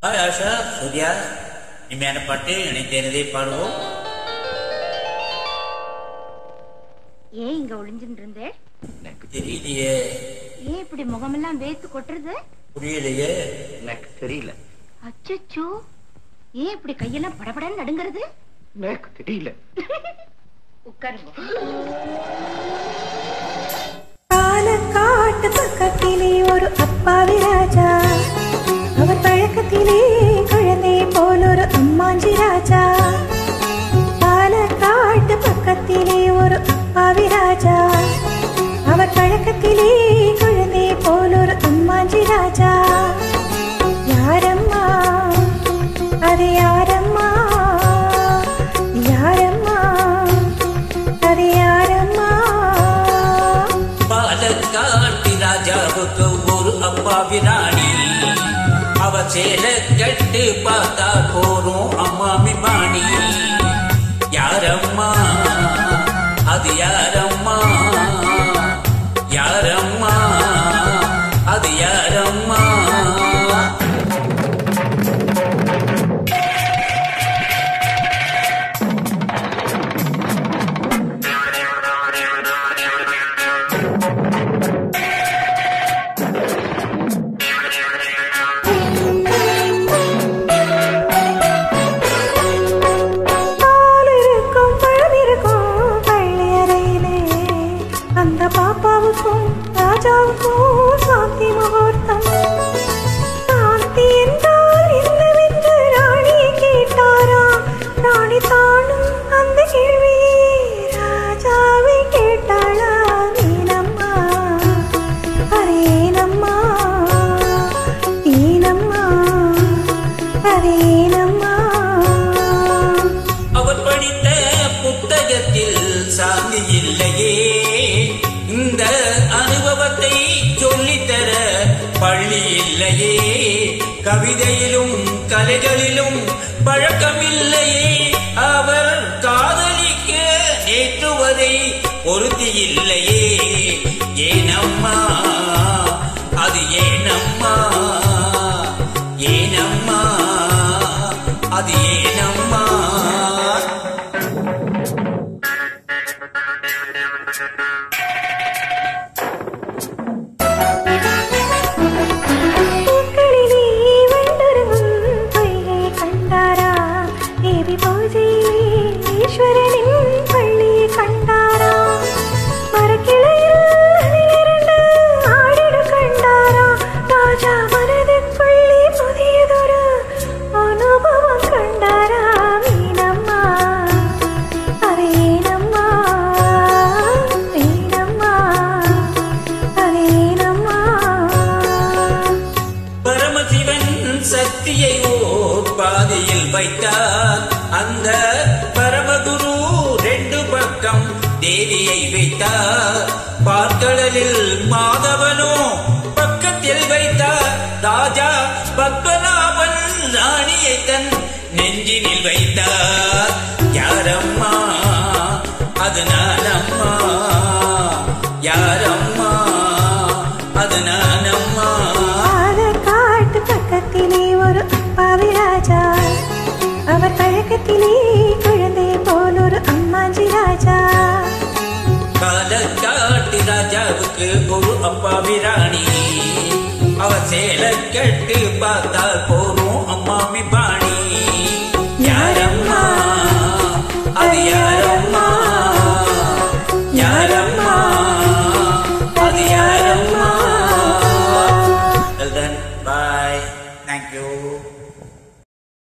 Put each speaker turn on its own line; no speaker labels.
Hi Asha Surya இனிமையான பாட்டு இணைத்தேனதே பாடுவோம்
ஏன் இங்க ஒளிஞ்சுட்டு இருந்தே
எனக்கு தெரியலையே
ஏன் இப்படி முகமெல்லாம் வேத்து கொட்டுறது
புரியலையே
எனக்கு தெரியல
அச்சச்சோ ஏன் இப்படி கையெல்லாம் படபடன்னு நடுங்கிறது
எனக்கு தெரியல
உட்காருங்க
பாலக்காட்டு பக்கத்திலே ஒரு அப்பாவி ராஜா அவர் பழக்கத்திலே குழந்தை போல் ஒரு அம்மாஞ்சி ராஜா பாலக்காட்டு பக்கத்திலே ஒரு அப்பாவி ராஜா அவர் பழக்கத்திலே குழந்தை போல் ஒரு அம்மாஞ்சி ராஜா யாரம்மா அது யாரம்மா யாரம்மா அது யாரம்மா
பாலக்காட்டு ராஜாவுக்கு ஒரு அப்பாவி ராணி அவ சேல கட்டு பார்த்தா போறோம் அம்மாமி பாணி யாரம்மா அது யாரம்மா யாரம்மா அது யாரம்மா
பால் இருக்கும் பழம் இருக்கும் பள்ளி அறையிலே அந்த பாப்பாவுக்கும் ராஜாவுக்கும் சாந்தி முகூர்த்தம் சாந்தி என்றால் என்னவென்று ராணி கேட்டாரா ராணி தானும் அந்த கேள்வியை ராஜாவை கேட்டாளா நீனம்மா அரேனம்மா நீனம்மா அரேனம்மா
அவர் படித்த புத்தகத்தில் சாந்தி இல்லையே இந்த அனுபவத்தை சொல்லித்தர பள்ளி இல்லையே கவிதையிலும் கலைகளிலும் பழக்கமில்லையே அவர் காதலிக்க நேற்று வரை பொருத்தி இல்லையே ஏனம்மா அது ஏனம்மா ஏனம்மா அது ஏனம்மா
பூக்களிலே வண்டுருகும் பொய்கை கண்டாரா தேவி பூஜையிலே ஈஸ்வரனின் பள்ளியை கண்டாரா மரக்கிளையில் இரண்டு ஆடிடு கண்டாரா ராஜா மனதுக்குள்ளே புதியதொரு அனுபவம் கண்டாரா மீனம்மா அரேனம்மா மீனம்மா அரேனம்மா
பரமசிவன் சக்தியை ஓர் பாதையில் வைத்தார் அந்த பரமகுரு ரெண்டு பக்கம் தேவியை வைத்தார் பார்க்கடலில் மாதவனோ பக்கத்தில் வைத்தார் ராஜா பத்மநாபன் ராணியை தன் நெஞ்சினில் வைத்தார் யாரம்மா அது நானம்மா யாரம்மா அது நானம்மா
காட்டு பக்கத்திலே ஒரு அப்பாவி ராஜா அவர் பழக்கத்திலே குழந்தை போல் ஒரு அம்மாஞ்சி ராஜா
காலக்காட்டு ராஜாவுக்கு ஒரு அப்பாவி ராணி அவ சேல கட்டு பார்த்தால் போறோம் அம்மாமி பாணி யாரம்மா அது யாரம்மா யாரம்மா அது யாரம்மா Well done. Bye. Thank you.